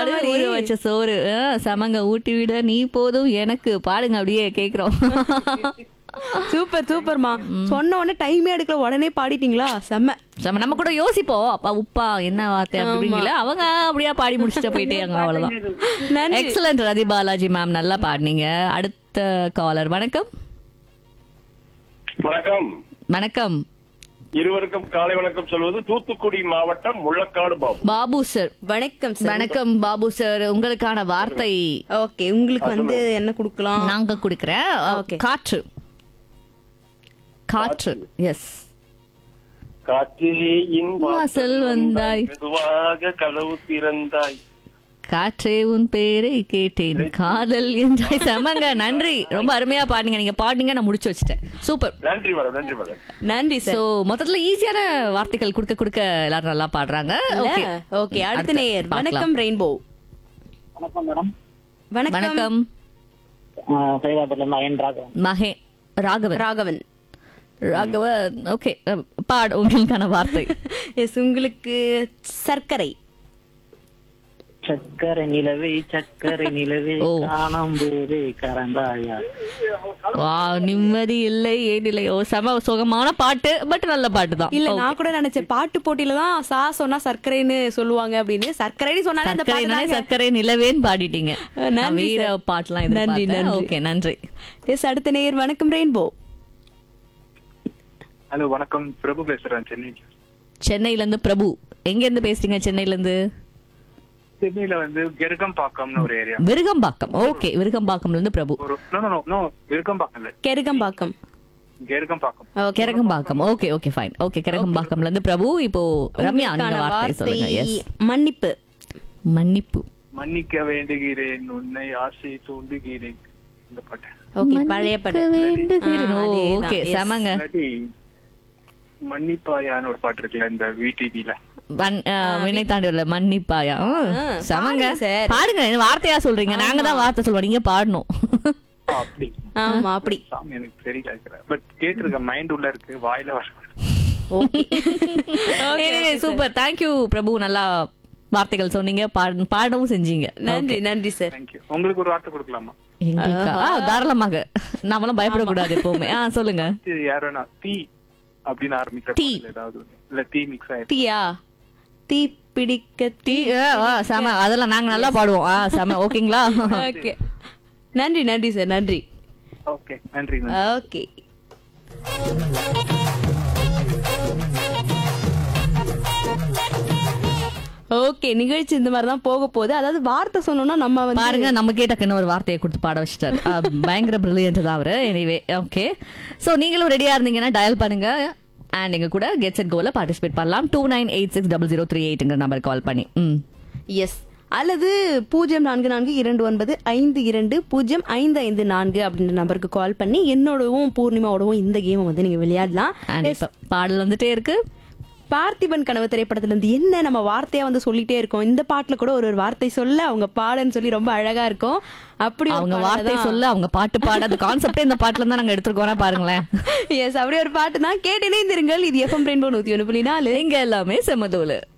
சாப்பாடு மாதிரி. ஊற வச்ச சோறு ஆ, சமங்க ஊட்டி விட நீ போதும் எனக்கு பாடுங்க அப்படியே கேக்குறோம் சூப்பர் சூப்பர்மா சொன்ன உடனே டைமே எடுக்கல உடனே பாடிட்டீங்களா செம்ம நம்ம நம்ம கூட யோசிப்போம் அப்பா உப்பா என்ன வார்த்தை அப்படிங்கல அவங்க அப்படியே பாடி முடிச்சுட்டு போயிட்டேங்க அவ்வளவுதான் நன்றி எக்ஸலண்ட் ரதி பாலாஜி மேம் நல்லா பாடினீங்க அடுத்த காலர் வணக்கம் வணக்கம் வணக்கம் இருவருக்கும் காலை வணக்கம் சொல்வது தூத்துக்குடி மாவட்டம் முள்ளக்காடு பாபு பாபு சார் வணக்கம் சார் வணக்கம் பாபு சார் உங்களுக்கான வார்த்தை ஓகே உங்களுக்கு வந்து என்ன கொடுக்கலாம் நாங்க குடுக்கிறேன் Okay. காற்று காற்று எஸ் காற்றிலே இன் வாசல் வந்தாய். மெதுவாக கதவு திறந்தாய் காற்றே உன் பேரை கேட்டேன் காதல் என்றாய் செமங்க நன்றி ரொம்ப அருமையா பாடுங்க நீங்க பாடுங்க நான் முடிச்சு வச்சுட்டேன் சூப்பர் நன்றி மேடம் நன்றி மேடம் நன்றி சோ சார் மொத்தத்துல ஈஸியான வார்த்தைகள் கொடுக்க கொடுக்க எல்லாரும் நல்லா பாடுறாங்க ஓகே ஓகே அடுத்த அடுத்து நேயர் பார்க்கலாம். வணக்கம் ரெயின்போ வணக்கம் மேடம் வணக்கம் வணக்கம் சைதாபுரத்துல இருந்து அயன் ராகவன் மகே ராகவன் ராகவன் ராகவன் ஓகே பாடு உங்களுக்கான வார்த்தை எஸ் உங்களுக்கு சர்க்கரை சக்கரை நிலவே சக்கரை நிலவே ஓ. காணும் போதே கரந்தாயா வா நிம்மதி இல்லை ஏன் இல்லை ஓ செம சுகமான பாட்டு பட் நல்ல பாட்டு தான் இல்ல நான் கூட நினைச்சேன் பாட்டு போட்டியில தான் சா சொன்னா சர்க்கரைன்னு சொல்லுவாங்க அப்படின்னு சர்க்கரைன்னு சொன்னாலே அந்த பாட்டு சர்க்கரை தாங்க. சர்க்கரை நிலவேன்னு பாடிட்டீங்க நன்றி நான் வீர சார். பாட்டுலாம் நன்றி, இது நன்றி. ஓகே நன்றி எஸ் அடுத்த நேயர் வணக்கம் ரெயின்போ ஹலோ வணக்கம் பிரபு பேசுறேன் சென்னை சென்னையில இருந்து பிரபு எங்க இருந்து பேசுறீங்க சென்னையில இருந்து சென்னையில வந்து கெருகம்பாக்கம்னு ஒரு ஏரியா விருகம்பாக்கம் ஓகே விருகம்பாக்கம்ல இருந்து பிரபு ஒரு நோ நோ நோ விருகம்பாக்கம் இல்ல Kerugambakkam Kerugambakkam Okay. Kiragambakkam okay okay fine okay கிரகம்பாக்கம்ல இருந்து பிரபு இப்போ ரம்யா நீங்க உங்களுக்கான வார்த்தை சொல்லுங்க எஸ் மன்னிப்பு மன்னிப்பு மன்னிக்க வேண்டுகிறேன் உன்னை ஆசை தூண்டுகிறேன் இந்த பாட்டு ஓகே பழைய பாட்டு வேண்டுகிறேன். ஓ, ஆ, அதேதான். Okay Yes. செமங்க இல்லாட்டி மன்னிப்பாயான்னு ஒரு பாட்டு இருக்குல்ல இந்த விடிவில வன்- ஆ, வினை தாண்டி வரல மன்னிப்பாயா ஆ, செமங்க பாருங்க சார். பாடுங்க என்ன வார்த்தையா சொல்றீங்க நாங்க தான் வார்த்தை சொல்லுவோம் நீங்க பாடணும் அப்படி ஆமா அப்படி சாமி எனக்கு தெரியல பட் கேட்டிருக்க மைண்ட் உள்ள இருக்கு வாயில வர சூப்பர் தேங்க்யூ பிரபு நல்லா வார்த்தைகள் சொன்னீங்க பாட- பாடவும் செஞ்சீங்க நன்றி நன்றி சார் தேங்க்யூ உங்களுக்கு ஒரு வார்த்தை கொடுக்கலாமா எங்களுக்கா? ஆ, தாராளமாக நாமெல்லாம் பயப்படக்கூடாது எப்பவுமே ஆ சொல்லுங்க இது யாரோனா தீ அப்படின்னு ஆரம்பிக்கிற தீ. பாட்டுல ஏதாவது ஒண்ணு. இல்ல தீ மிக்ஸ் ஆயிருக்கு தீயா தீ பிடிக்க டீ ஆ, ஆ, செம அதெல்லாம் நாங்க நல்லா பாடுவோம் ஆ செம ஓகேங்களா ஓகே நன்றி நன்றி சார் நன்றி ஓகே நன்றி நன்றி ஓகே ஓகே நிகழ்ச்சி இந்த மாதிரி தான் போக போகுது அதாவது வார்த்தை சொன்னோம்னா நம்ம வந்து பாருங்க நமக்கே டக்குன்னு ஒரு வார்த்தையை கொடுத்து பாட வச்சிட்டாரு ஆ, பயங்கர பிரில்லியன்ட் தான் அவரு எனிவே ஓகே சோ நீங்களும் ரெடியா இருந்தீங்கன்னா டயல் பண்ணுங்க அண்ட் எங்க கூட கெட்ஸ் அண்ட் கோல பார்ட்டிசிபேட் பண்ணலாம் two nine eight six double zero three எயிட்ங்கிற நம்பர் கால் பண்ணி ம் எஸ் அல்லது பூஜ்ஜியம் நான்கு நான்கு இரண்டு ஒன்பது ஐந்து இரண்டு பூஜ்ஜியம் ஐந்து ஐந்து நான்கு அப்படின்ற நம்பருக்கு கால் பண்ணி என்னோடவும் பூர்ணிமாவோடவும் இந்த கேமை வந்து நீங்க விளையாடலாம் அண்ட் இப்ப பாடல் வந்துட்டே இருக்கு பார்த்திபன் கனவு திரைப்படத்துல இருந்து என்ன நம்ம வார்த்தையா வந்து சொல்லிட்டே இருக்கோம் இந்த பாட்டுல கூட ஒரு ஒரு வார்த்தை சொல்ல அவங்க பாடன்னு சொல்லி ரொம்ப அழகா இருக்கும் அப்படி அவங்க வார்த்தை சொல்ல அவங்க பாட்டு பாட அந்த கான்செப்டே இந்த பாட்டுல தான் நாங்க எடுத்துருக்கோம் பாருங்களேன் எஸ் அப்படி ஒரு பாட்டு தான் கேட்டு இணைந்திருங்கள் இது எஃப்எம் ரெயின்போ நூத்தி ஒன்று புள்ளி நாலு இங்க எல்லாமே செம்மதோலு